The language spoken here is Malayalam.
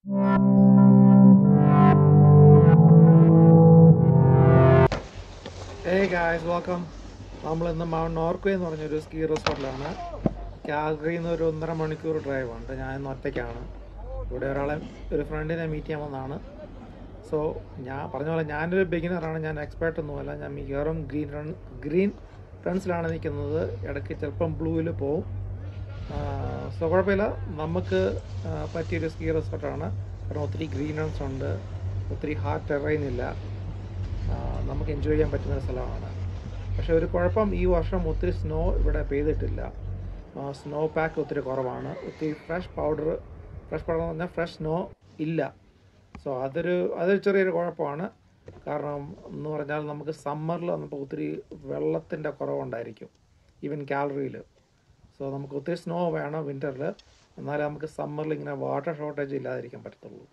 ഹേ ഗായ്സ് വെൽക്കം നമ്മൾ ഇന്ന് മൗണ്ട് നോർക്വേ എന്ന് പറഞ്ഞൊരു സ്കീ റിസോർട്ടിലാണ് കാൽഗറിയിൽ നിന്ന് ഒരു ഒന്നര മണിക്കൂർ ഡ്രൈവ് ഉണ്ട് ഞാൻ ഇന്ന് ഒറ്റയ്ക്കാണ് ഇവിടെ ഒരാളെ ഒരു ഫ്രണ്ടിനെ മീറ്റ് ചെയ്യാൻ വന്നതാണ് സോ ഞാൻ പറഞ്ഞ പോലെ ഞാനൊരു ബിഗിനറാണ് ഞാൻ എക്സ്പേർട്ട് ഒന്നുമല്ല ഞാൻ മിക്കവാറും ഗ്രീൻ റൺ ഗ്രീൻ റൺസിലാണ് നിൽക്കുന്നത് ഇടയ്ക്ക് ചിലപ്പം ബ്ലൂവിൽ പോവും സോ കുഴപ്പമില്ല നമുക്ക് ആ, പറ്റിയൊരു സ്കീ റിസോർട്ടാണ് കാരണം ഒത്തിരി ഗ്രീൻ റൺസ് ഉണ്ട് ഒത്തിരി ഹാർഡ് ടെറൈൻ ഇല്ല ആ, നമുക്ക് എൻജോയ് ചെയ്യാൻ പറ്റുന്ന ഒരു സ്ഥലമാണ് പക്ഷേ ഒരു കുഴപ്പം ഈ വർഷം ഒത്തിരി സ്നോ ഇവിടെ പെയ്തിട്ടില്ല സ്നോ പാക്ക് ഒത്തിരി കുറവാണ് ഒത്തിരി ഫ്രഷ് പൗഡർ ഫ്രഷ് പൗഡർ എന്ന് പറഞ്ഞാൽ ഫ്രഷ് സ്നോ ഇല്ല സോ അതൊരു അതൊരു ചെറിയൊരു കുഴപ്പമാണ് കാരണം എന്ന് പറഞ്ഞാൽ നമുക്ക് സമ്മറിൽ നമുക്ക് ഒത്തിരി വെള്ളത്തിൻ്റെ കുറവുണ്ടായിരിക്കും ഈവൻ കാലറിയിൽ സോ നമുക്ക് ഒത്തിരി സ്നോ വേണം വിൻ്ററിൽ എന്നാലേ നമുക്ക് സമ്മറിൽ ഇങ്ങനെ വാട്ടർ ഷോർട്ടേജ് ഇല്ലാതിരിക്കാൻ പറ്റത്തുള്ളൂ